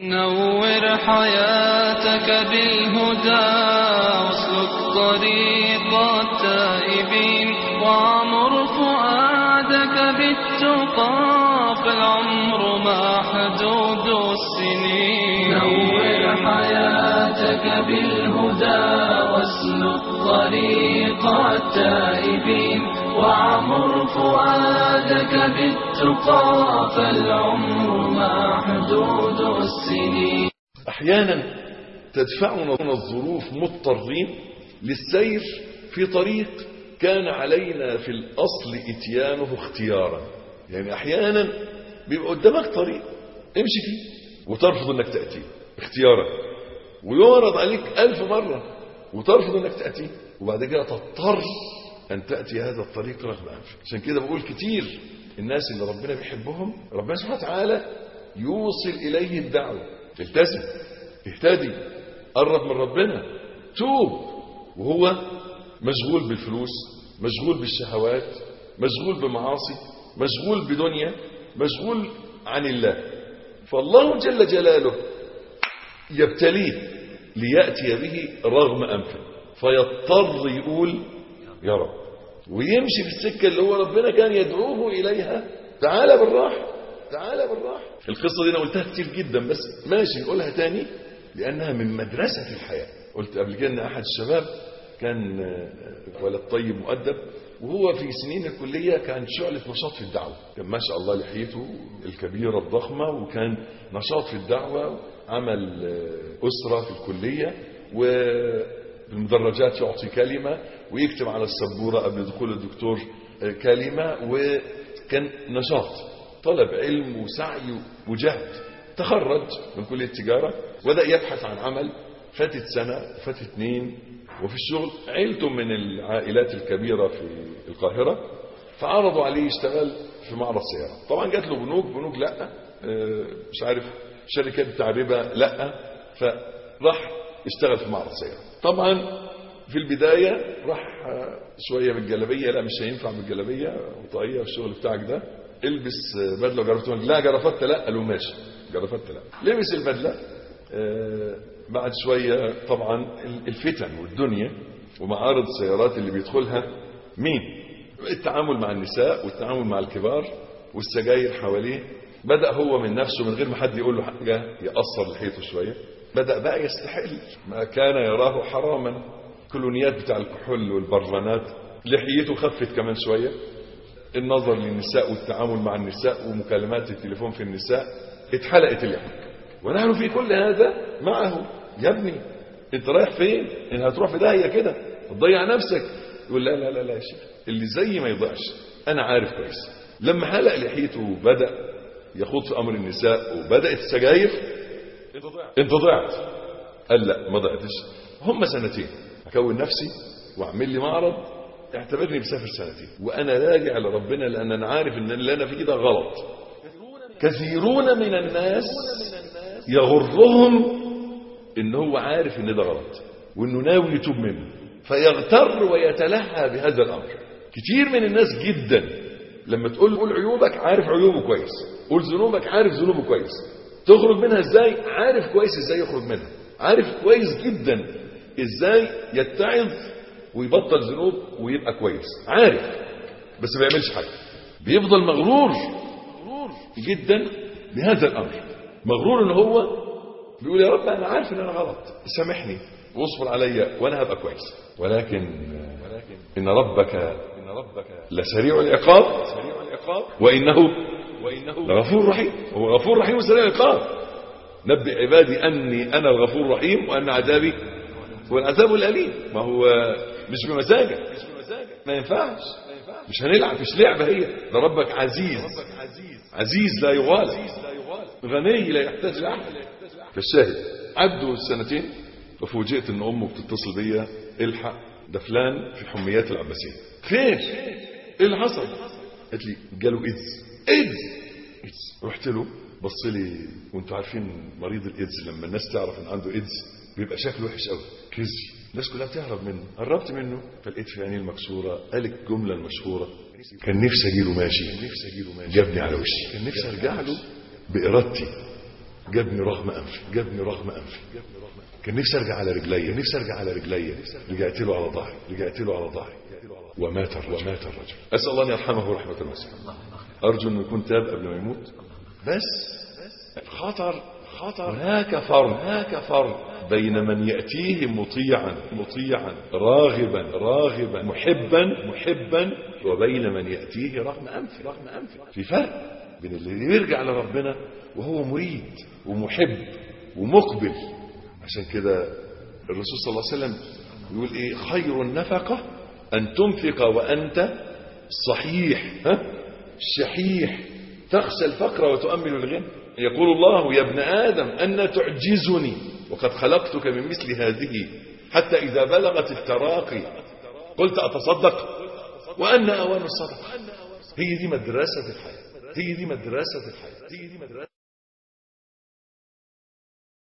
نور حياتك بالهدى واسلك طريق التائبين وعمر فؤادك بالتقى فالعمر محدود السنين نور حياتك بالهدى واسلك طريق التائبين وعمر فؤادك بالتقى فالعمر محدود السنين أحيانا تدفعنا الظروف مضطرين للسير في طريق كان علينا في الأصل إتيانه اختيارا يعني أحيانا بيبقى قدامك طريق امشي فيه وترفض أنك تأتيه اختيارا ويعرض عليك ألف مرة وترفض أنك تأتيه وبعد كده تضطر أن تأتي هذا الطريق رغم أنفك عشان كده بقول كتير الناس اللي ربنا بيحبهم ربنا سبحانه وتعالى يوصل إليه الدعوة التزم اهتدي قرب من ربنا توب وهو مشغول بالفلوس مشغول بالشهوات مشغول بمعاصي مشغول بدنيا مشغول عن الله فالله جل جلاله يبتليه ليأتي به رغم أنفه فيضطر يقول يا رب ويمشي في السكة اللي هو ربنا كان يدعوه إليها تعالى بالراحة تعالى بالراحة القصة دي أنا قلتها كتير جدا بس ماشي نقولها تاني لأنها من مدرسة الحياة قلت قبل كده أن أحد الشباب كان ولد طيب مؤدب وهو في سنين الكلية كان شعلة نشاط في الدعوة كان ما شاء الله لحيته الكبيرة الضخمة وكان نشاط في الدعوة عمل أسرة في الكلية وبالمدرجات يعطي كلمة ويكتب على السبورة قبل دخول الدكتور كلمة وكان نشاط طلب علم وسعي وجهد تخرج من كلية التجارة وبدأ يبحث عن عمل فاتت سنة فاتت اثنين وفي الشغل عيلته من العائلات الكبيرة في القاهرة فعرضوا عليه يشتغل في معرض سيارة طبعا جات له بنوك بنوك لا مش عارف شركات بتاع ربا لا فراح اشتغل في معرض سيارة طبعا في البداية راح شوية بالجلابية لا مش هينفع بالجلابية وطاقية والشغل بتاعك ده البس بدلة وجرافته لا جرافته لا قالوا ماشي جرافته لا لبس البدلة آه بعد شوية طبعا الفتن والدنيا ومعارض السيارات اللي بيدخلها مين التعامل مع النساء والتعامل مع الكبار والسجاير حواليه بدأ هو من نفسه من غير ما حد يقول له حاجة يقصر لحيته شوية بدأ بقى يستحل ما كان يراه حراما كلونيات بتاع الكحول والبرلانات لحيته خفت كمان شوية النظر للنساء والتعامل مع النساء ومكالمات التليفون في النساء اتحلقت اللحية ونحن في كل هذا معه يا ابني انت رايح فين ان هتروح في داهيه كده هتضيع نفسك يقول لا لا لا لا يا شيخ اللي زي ما يضيعش انا عارف كويس لما حلق لحيته وبدا يخوض في امر النساء وبدات السجاير انت ضعت قال لا ما ضعتش هم سنتين اكون نفسي واعمل لي معرض اعتبرني مسافر سنتين وانا راجع لربنا لان انا عارف ان اللي انا فيه ده غلط كثيرون من الناس يغرهم ان هو عارف ان ده غلط وانه ناوي يتوب منه فيغتر ويتلهى بهذا الامر كتير من الناس جدا لما تقول قول عيوبك عارف عيوبه كويس قول ذنوبك عارف ذنوبه كويس تخرج منها ازاي عارف كويس ازاي يخرج منها عارف كويس جدا ازاي يتعظ ويبطل ذنوب ويبقى كويس عارف بس ما بيعملش حاجه بيفضل مغرور جدا بهذا الامر مغرور ان هو بيقول يا رب انا عارف ان انا غلط سامحني واصبر عليا وانا هبقى كويس ولكن ان ربك ان ربك لسريع العقاب سريع العقاب وانه وانه لغفور رحيم هو غفور رحيم وسريع العقاب نبئ عبادي اني انا الغفور الرحيم وان عذابي هو العذاب الاليم ما هو مش بمزاجك ما ينفعش مش هنلعب مش لعبه هي ده ربك عزيز عزيز لا يغالى غني لا يحتاج لاحد فالشاهد عدوا السنتين وفوجئت ان امه بتتصل بيا الحق ده فلان في حميات العباسيه خير ايه اللي حصل قالت لي جاله ايدز ايدز ايدز رحت له بص لي وانتوا عارفين مريض الايدز لما الناس تعرف ان عنده ايدز بيبقى شكله وحش قوي كريزي الناس كلها بتهرب منه قربت منه فلقيت في عينيه المكسوره قال الجمله المشهوره كان نفسي اجيله ماشي كان نفسي اجيله ماشي جابني على وشي كان نفسي ارجع له بارادتي جابني رغم انفي جابني رغم انفي كان نفسي ارجع على رجلي نفسي ارجع على رجلي رجعت له على ظهري رجعت له على ظهري ومات الرجل ومات الرجل اسال الله ان يرحمه رحمه واسعه ارجو انه يكون تاب قبل ما يموت بس خطر خطر هناك فرق هناك فرق بين من يأتيه مطيعا مطيعا راغبا راغبا محبا محبا وبين من يأتيه رغم أنف رغم أنف في فرق بين اللي يرجع لربنا وهو مريد ومحب ومقبل عشان كده الرسول صلى الله عليه وسلم يقول ايه خير النفقة ان تنفق وانت صحيح ها شحيح تخشى الفقر وتؤمل الغنى يقول الله يا ابن آدم أن تعجزني وقد خلقتك من مثل هذه حتى إذا بلغت التراقي قلت أتصدق وأن أوان الصدقة هي دي مدرسة الحياة هي دي مدرسة الحياة هي دي مدرسة